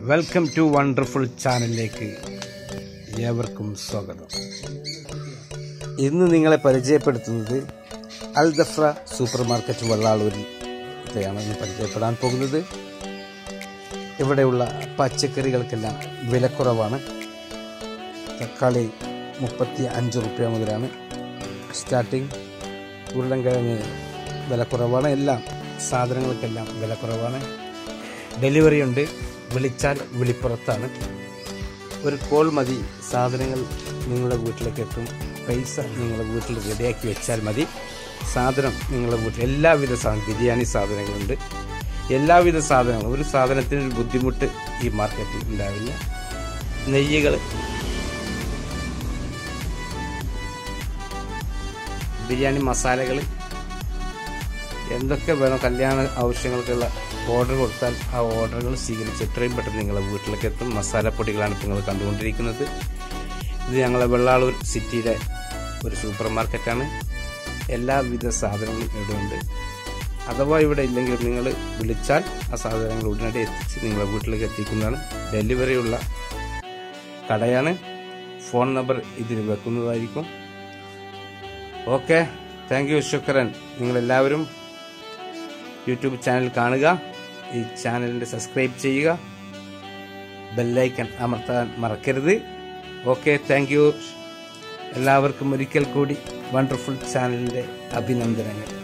welcome to wonderful ചാനലിലേക്ക് ഏവർക്കും സ്വാഗതം ഇന്ന് നിങ്ങളെ പരിചയപ്പെടുത്തുന്നത് അൽ ദഫ്ര സൂപ്പർ മാർക്കറ്റ് വെള്ളാളൂരിലെയാണ് ഇന്ന് പരിചയപ്പെടാൻ പോകുന്നത് ഇവിടെയുള്ള പച്ചക്കറികൾക്കെല്ലാം വിലക്കുറവാണ് തക്കാളി മുപ്പത്തി അഞ്ച് റുപ്യ മുതലാണ് സ്റ്റാർട്ടിങ് ഉരുളൻകിഴങ്ങ് വിലക്കുറവാണ് എല്ലാം സാധനങ്ങൾക്കെല്ലാം വിലക്കുറവാണ് ഡെലിവറി ഉണ്ട് വിളിച്ചാൽ വിളിപ്പുറത്താണ് ഒരു കോൾ മതി സാധനങ്ങൾ നിങ്ങളുടെ വീട്ടിലേക്ക് എത്തും പൈസ നിങ്ങളുടെ വീട്ടിൽ റെഡിയാക്കി വെച്ചാൽ മതി സാധനം നിങ്ങളുടെ വീട്ടിൽ എല്ലാവിധ സാധനം ബിരിയാണി സാധനങ്ങളുണ്ട് എല്ലാവിധ സാധനങ്ങളും ഒരു സാധനത്തിന് ഒരു ബുദ്ധിമുട്ട് ഈ മാർക്കറ്റിൽ ഉണ്ടാവില്ല നെയ്യുകൾ ബിരിയാണി മസാലകൾ എന്തൊക്കെ വേണം കല്യാണ ആവശ്യങ്ങൾക്കുള്ള ഓർഡർ കൊടുത്താൽ ആ ഓർഡറുകൾ സ്വീകരിച്ച് എത്രയും പെട്ടെന്ന് നിങ്ങളെ വീട്ടിലേക്ക് എത്തും മസാലപ്പൊടികളാണ് ഇപ്പോൾ നിങ്ങൾ കണ്ടുകൊണ്ടിരിക്കുന്നത് ഇത് ഞങ്ങളെ വെള്ളാളൂർ സിറ്റിയിലെ ഒരു സൂപ്പർ മാർക്കറ്റാണ് എല്ലാവിധ സാധനങ്ങളും ഇവിടെ ഉണ്ട് അഥവാ ഇവിടെ ഇല്ലെങ്കിൽ നിങ്ങൾ വിളിച്ചാൽ ആ സാധനങ്ങൾ ഉടനടി എത്തിച്ച് നിങ്ങളെ വീട്ടിലേക്ക് എത്തിക്കുന്നതാണ് ഡെലിവറിയുള്ള കടയാണ് ഫോൺ നമ്പർ ഇതിൽ വെക്കുന്നതായിരിക്കും ഓക്കെ താങ്ക് യു ശുക്രൻ നിങ്ങളെല്ലാവരും യൂട്യൂബ് ചാനൽ കാണുക ഈ ചാനലിൻ്റെ സബ്സ്ക്രൈബ് ചെയ്യുക ബെല്ലൈക്കൺ അമർത്താൻ മറക്കരുത് ഓക്കെ താങ്ക് യു എല്ലാവർക്കും ഒരിക്കൽ കൂടി വണ്ടർഫുൾ ചാനലിൻ്റെ അഭിനന്ദനങ്ങൾ